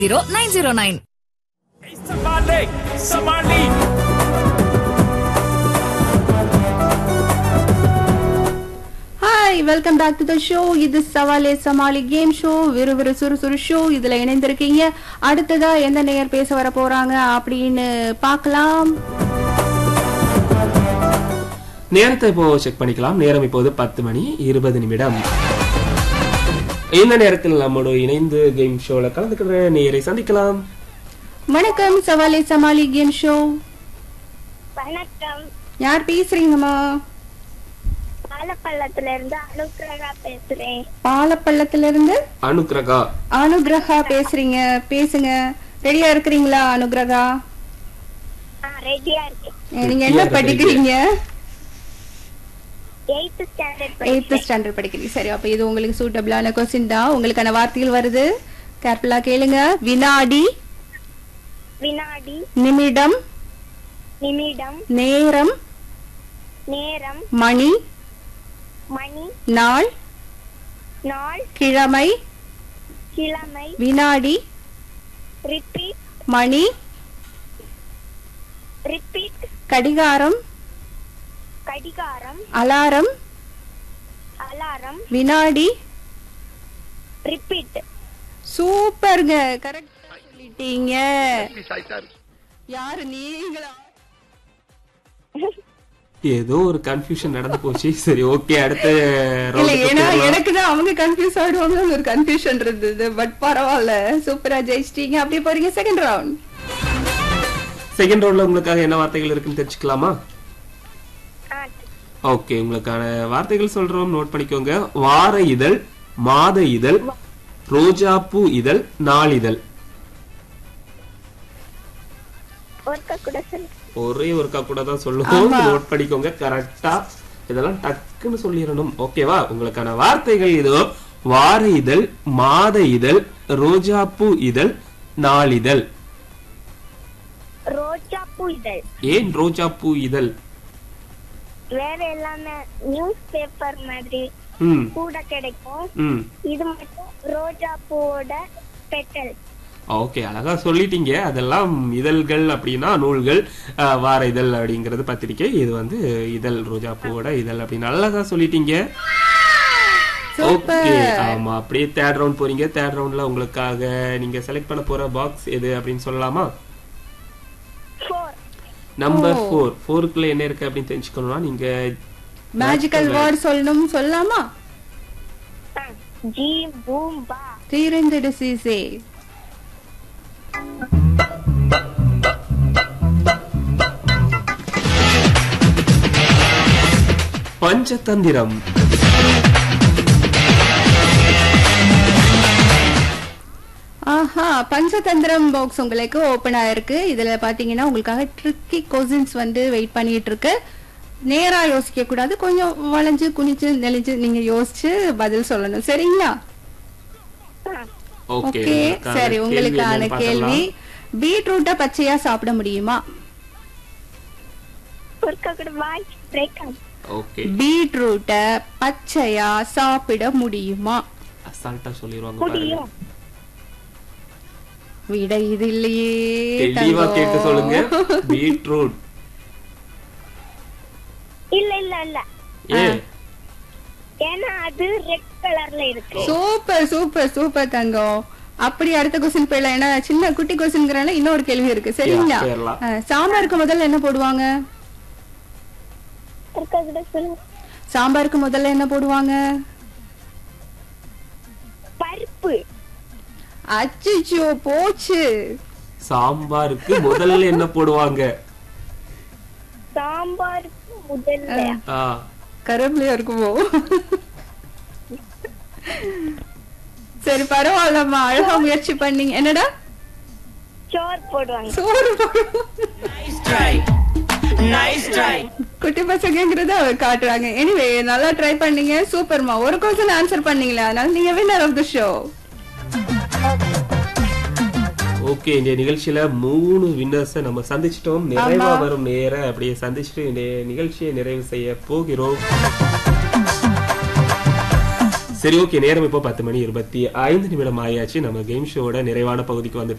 Zero nine zero nine Samali! Samali! Hi welcome back to the show இது Savale Samali game show விறுவிறு சுறுசுறு show இதுல இணைந்திருக்கீங்க அடுத்ததா எந்த நேயர் பேச வர போறாங்க அப்படின்னு பார்க்கலாம் நேரத்தை இப்போ செக் பண்ணிக்கலாம் நேரம் இப்போது பத்து மணி இருபது நிமிடம் இந்த நேரத்தில் நம்மோடு இணைந்து கேம் ஷோல கலந்துக்கிற நேரை சந்திக்கலாம் வணக்கம் சவாலே சமாளி கேம் ஷோ வணக்கம் யார் பேசுறீங்கம்மா பாலப்பள்ளத்துல இருந்து அனுக்கிரகா பேசுறேன் பாலப்பள்ளத்துல இருந்து அனுக்ரகா அனுகிரகா பேசுறீங்க பேசுங்க ரெடியா இருக்கிறீங்களா அனுகிரகா நான் ரெடியா இருக்கேன் அஹ் நீங்க என்ன Ready-ஆ படிக்கிறீங்க எயித்து ஸ்டாண்டர்ட் எயித்து படிக்கிறேன் ஸ்டாண்டர்ட் படிக்கிறீங்க சரி அப்ப இது உங்களுக்கு சூட்டபிளான கொஸ்டின் தான் உங்களுக்கான வார்த்தைகள் வருது கேர்ஃபுல்லா கேளுங்க வினாடி வினாடி நிமிடம் நிமிடம் நேரம் நேரம் மணி மணி நாள் நாள் கிழமை கிழமை வினாடி ரிப்பீட் மணி ரிப்பீட் கடிகாரம் கடிகாரம் அலாரம் அலாரம் வினாடி ரிப்பீட் சூப்பருங்க கரெக்டா சொல்லிட்டீங்க யாரு நீங்களா ஏதோ ஒரு கன்ஃபியூஷன் நடந்து போச்சு சரி ஓகே அடுத்த இல்ல ரவுண்டுக்கு ஏன்னா போகலாம். எனக்கு தான் அவங்க கன்ஃபியூஸ் ஆயிடுவாங்கன்னு ஒரு கன்ஃபியூஷன் இருந்தது பட் பரவாயில்ல சூப்பரா ஜெயிச்சிட்டீங்க அப்படியே போறீங்க செகண்ட் ரவுண்ட் செகண்ட் ரவுண்ட்ல உங்களுக்காக என்ன வார்த்தைகள் இருக்குன்னு தெரிஞ்சுக்கலாமா ஆ, ஓகே உங்களுக்கான வார்த்தைகள் சொல்றோம் நோட் பண்ணிக்கோங்க வார இதழ் மாத இதழ் ரோஜாப்பூ இதழ் நாளிதழ் ஒருக்க கூட சொல்லு ஒரே ஒருக்கா கூட தான் சொல்லுவோம் நோட் பண்ணிக்கோங்க கரெக்டா இதெல்லாம் டக்குன்னு சொல்லிடணும் ஓகேவா உங்களுக்கான வார்த்தைகள் இதோ வார இதழ் மாத இதழ் ரோஜாப்பூ இதழ் நாளிதழ் ரோஜா பூ இதழ் ஏன் ரோஜாப்பூ இதழ் வேற எல்லாமே நியூஸ் பேப்பர் மாதிரி ம் கூட கிடைக்கும் ம் இது மட்டும் ரோஜா பூவோட பெட்டல் ஓகே அழகா சொல்லிட்டீங்க அதெல்லாம் இதழ்கள் அப்படின்னா நூல்கள் அஹ், வார இதழ் அப்படிங்கிறது பத்திரிக்கை இது வந்து இதழ் ரோஜா பூவோட இதழ் அப்படின்னு அழகா சொல்லிட்டீங்க ஓகே ஆமா அப்படியே தேர்ட் ரவுண்ட் போறீங்க தேர்ட் ரவுண்ட்ல உங்களுக்காக நீங்க செலக்ட் பண்ண போற பாக்ஸ் எது அப்படின்னு சொல்லலாமா ஃபோர் நம்பர் ஃபோர் ஃபோருக்குள்ள என்ன இருக்கு அப்படின்னு தெரிஞ்சுக்கணும்னா நீங்க மேஜிக்கல் வேர்ட் சொல்லணும் சொல்லலாமா ஜி பூம் பா தீரந்திடு சீசே பஞ்சதந்திரம் ஆஹா பஞ்சதந்திரம் பாக்ஸ் உங்களுக்கு ஓபன் ஆயிருக்கு இதுல பாத்தீங்கன்னா உங்களுக்காக ட்ரிக்கி கொஸ்டின்ஸ் வந்து வெயிட் பண்ணிட்டு இருக்கு நேரா யோசிக்க கூடாது கொஞ்சம் வளைஞ்சு குனிஞ்சு நெளிஞ்சு நீங்க யோசிச்சு பதில் சொல்லணும் சரிங்களா ஓகே ஓகே சரி உங்களுக்கான கேள்வி பீட்ரூட்டை பச்சையா சாப்பிட முடியுமா ஒருக்க கூட வாய் பிரேக் ஆகும் ஓகே பீட்ரூட்டை பச்சையா சாப்பிட முடியுமா அசால்ட்டா சொல்லிடுவாங்க பாருங்க முடியும் விட இது இல்லையே தெளிவா தங்கம். கேட்டு சொல்லுங்க பீட்ரூட் இல்ல இல்ல இல்ல ஏ ஏன்னா அது ரெட் கலர்ல இருக்கு சூப்பர் சூப்பர் சூப்பர் தங்கம் அப்படி அடுத்த கொஸ்டின் போயிடலாம் ஏன்னா சின்ன குட்டி கொஸ்டின்ங்கிறனால இன்னொரு கேள்வி இருக்கு சரிங்களா Yeah, போயிடலாம். அஹ், சாம்பாருக்கு முதல்ல என்ன போடுவாங்க ஒருக்க கூட சொல்லு சாம்பாருக்கு முதல்ல என்ன போடுவாங்க பருப்பு அச்சோ போச்சு சாம்பாருக்கு முதல்ல என்ன போடுவாங்க சாம்பாருக்கு முதல்ல ஆ, கருவேப்பிலையா இருக்குமோ சரி பரவாயில்லம்மா அழகா முயற்சி பண்ணீங்க என்னடா சோறு போடுவாங்க சோறு போடுவோம். குட்டி பசங்கிறத அவர் காட்டுறாங்க எனிவே நல்லா ட்ரை பண்ணீங்க சூப்பர்மா ஒரு கொஸ்டின் ஆன்சர் பண்ணீங்களா அதனால நீங்க winner of the show okay இந்த நிகழ்ச்சியில மூணு வின்னர்ஸ் நம்ம சந்திச்சிட்டோம் நிறைவா ஆமா. வரும் நேர அப்படியே சந்திச்சுட்டு இந்த நிகழ்ச்சியை நிறைவு செய்ய போகிறோம் சரி ஓகே நேரம் இப்போ பத்து மணி இருபத்தி ஐந்து நிமிடம் ஆயாச்சு நம்ம கேம் ஷோவோட நிறைவான பகுதிக்கு வந்துட்டோம்